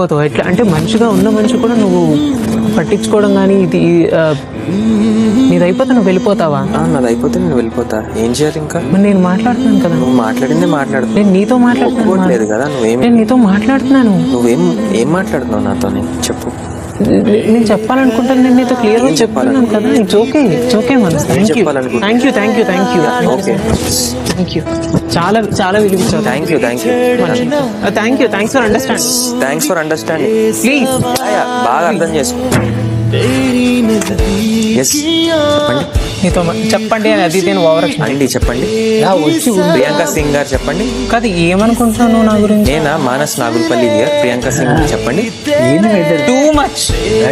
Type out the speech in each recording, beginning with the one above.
వెళ్ళిపోతావు ఎట్లా అంటే మనిషిగా ఉన్న మనిషి కూడా నువ్వు పట్టించుకోవడం కానీ ఇది ఆ, నీది అయిపోతే నువ్వు వెళ్ళిపోతావా ఆ, నాది అయిపోతే నేను వెళ్ళిపోతా ఏం చేయాలి ఇంకా మరి నేను మాట్లాడుతున్నాను కదా నువ్వు మాట్లాడిందే మాట్లాడుతున్నావు నేను నీతో మాట్లాడుతున్నాను ఒప్పుకోవట్లేదు కదా నువ్వేం నేను నీతో మాట్లాడుతున్నాను నువ్వేం ఏం మాట్లాడుతున్నావు నాతోని చెప్పు నేను చెప్పాలనుకుంటాను నేను నీతో క్లియర్ గా చెప్తున్నాను కదా ఇట్స్ ఓకే ఇట్స్ ఓకే మన థ్యాంక్ యూ చెప్పాలనుకుంటున్నా? Thank you thank you thank you okay thank you చాలా చాలా విలువించావు thank you thank you thank you thanks for understand thanks for understanding please బాగా అర్థం చేసుకో ఎస్ చెప్పండి నీతో మా- చెప్పండి అని అది నేను ఓవర్ అండి చెప్పండి వచ్చి ప్రియాంక సింగ్ గారు చెప్పండి కాదు ఏమనుకుంటున్నావు నువ్వు నా గురించి నేనా మానస్ నాగుల్పల్లి హియర్ ప్రియాంక సింగ్ చెప్పండి టూ మచ్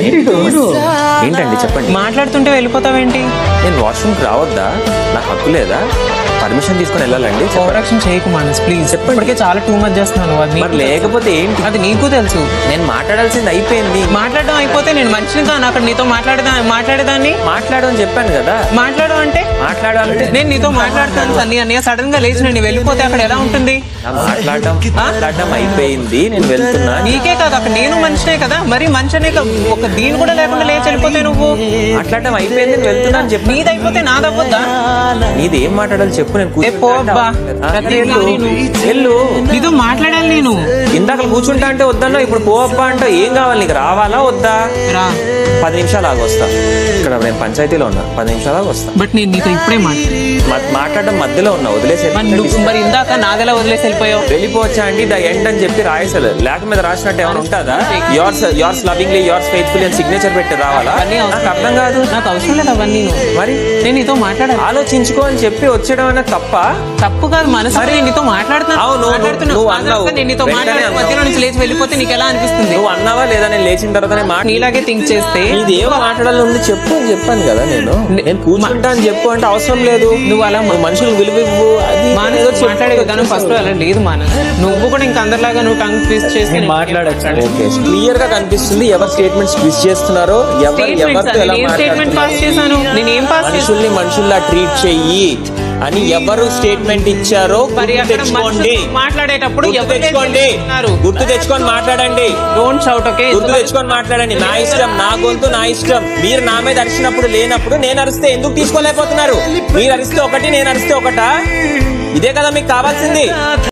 ఏంటండి చెప్పండి మాట్లాడుతుంటే వెళ్ళిపోతావేంటి నేను వాష్రూమ్కి రావద్దా నాకు హక్కు లేదా పర్మిషన్ తీసుకొని వెళ్ళాలండి చెప్పండి. ఓవర్ యాక్షన్ చేయకు మానస్ ప్లీజ్ ఇప్పటికే చాలా టూ మచ్ చేస్తున్నాను అది మరి నీకు- లేకపోతే ఏంటి అది నీకు తెలుసు నేను మాట్లాడాల్సింది అయిపోయింది మాట్లాడడం అయిపోతే నేను మనిషిని కాను అక్కడ నీతో మాట్లాడదా మాట్లాడేదాన్ని మాట్లాడని చెప్పాను కదా మాట్లాడు అంటే మాట్లాడాలంటే నేను నీతో మాట్లాడతాను సన్ని అన్నయ్య సడన్ గా లేచి నేను వెళ్ళిపోతే అక్కడ ఎలా ఉంటుంది నా మాట్లాడడం మాట్లాడడం అయిపోయింది నేను వెళ్తున్నా నీకే కాదు అక్కడ నేను మనిషినే కదా మరి మనిషినే కా- ఒక దీని కూడా లేకుండా లేచి వెళ్ళిపోతే నువ్వు మాట్లాడడం అయిపోయింది నేను వెళ్తున్నా అని చెప్పి నీది అయిపోతే నాదవ్వద్దా నీది ఏం మాట్లాడాలి చెప్పు నేను ఏ పో కూర్చుంటా అబ్బా. ఆ, ప్రతి వెళ్ళు. దాన్ని నువ్వు- వెళ్ళు నీతో మాట్లాడాలి నేను ఇందాక కూర్చుంటా అంటే వద్దన్నా ఇప్పుడు పో అబ్బా అంటే ఏం కావాలి నీకు రావాలా వద్దా రా పది నిమిషాలు ఆగి వస్తా ఇక్కడ నేను పంచాయతీలో ఉన్నా పది నిమిషాలు ఆగి వస్తా బట్ నేను నీతో ఇప్పుడే మాట్లాడు మా- మాట్లాడడం మధ్యలో ఉన్నా వదిలేసి మరి నువ్వు మరి ఇందాక నాదెలా వదిలేసి వెళ్ళిపోయావు వెళ్ళిపోవచ్చా అండి ద ఎండ్ అని చెప్పి రాయేసలు లేక మీద రాసినట్టు ఏమైనా ఉంటుందా yours yours lovingly yours faithful అని సిగ్నేచర్ పెట్టి రావాలా అవన్నీ అవసరం నాకు అర్థం కాదు నాకు అవసరం లేదు అవన్నీ నువ్వు. మరి నేను నీతో మాట్లాడాలి ఆలోచించుకో అని చెప్పి వచ్చేయడం అనేది తప్ప తప్పు కాదు మనసు నేను నీతో మాట్లాడుతున్నాను అవును, నువ్వు- మాట్లాడుతున్నా. నువ్వు ఆ తర్వాత అన్నావు. నేను నీతో వెంటనే మాట్లాడే అన్నావు. మధ్యలో నుంచి లేచి వెళ్ళిపోతే నీకు ఎలా అనిపిస్తుంది నువ్వు అన్నావా లేదా నేను లేచిన తర్వాతనే మాట నీలాగే థింక్ చేస్తే ఇది ఏం మాట్లాడాలి ఉంది చెప్పు అని చెప్పాను కదా నేను నేను కూర్చుంటా అని చెప్పు అంటే అవసరం లేదు నువ్వు అలా నువ్వు మనుషులు విలువ ఇవ్వు అది ఇది మానస్ ఏదో చెప్పు. మాట్లాడే విధానం ఫస్ట్ అలా లేదు మానస్ నువ్వు కూడా ఇంకా అందరిలాగా నువ్వు టంగ్ ట్విస్ట్ చేసి మాట్లాడచ్చు ఓకే క్లియర్ గా కనిపిస్తుంది ఎవరు స్టేట్మెంట్స్ ట్విస్ట్ చేస్తున్నారో ఎవరు ఎవరితో ఎలా నేను స్టేట్మెంట్ మాట్లాడుతున్నారు పాస్ చేశాను నేను ఏం పాస్ చేశాను మనుషుల్ని మనుషుల్లా ట్రీట్ చెయ్యి అని ఎవరు స్టేట్మెంట్ ఇచ్చారో మరి గుర్తు అక్కడ తెచ్చుకోండి మనుషులు మాట్లాడేటప్పుడు గుర్తు ఎవరు తెచ్చుకోండి ఉన్నారు గుర్తు తెచ్చుకొని మాట్లాడండి డోంట్ షౌట్ ఓకే గుర్తు తెచ్చుకొని మాట్లాడండి నా ఇష్టం నా గొంతు నా ఇష్టం మీరు నా మీద అరిచినప్పుడు లేనప్పుడు నేను అరిస్తే ఎందుకు తీసుకోలేకపోతున్నారు మీరు అరిస్తే ఒకటి నేను అరిస్తే ఒకటా ఇదే కదా మీకు కావాల్సింది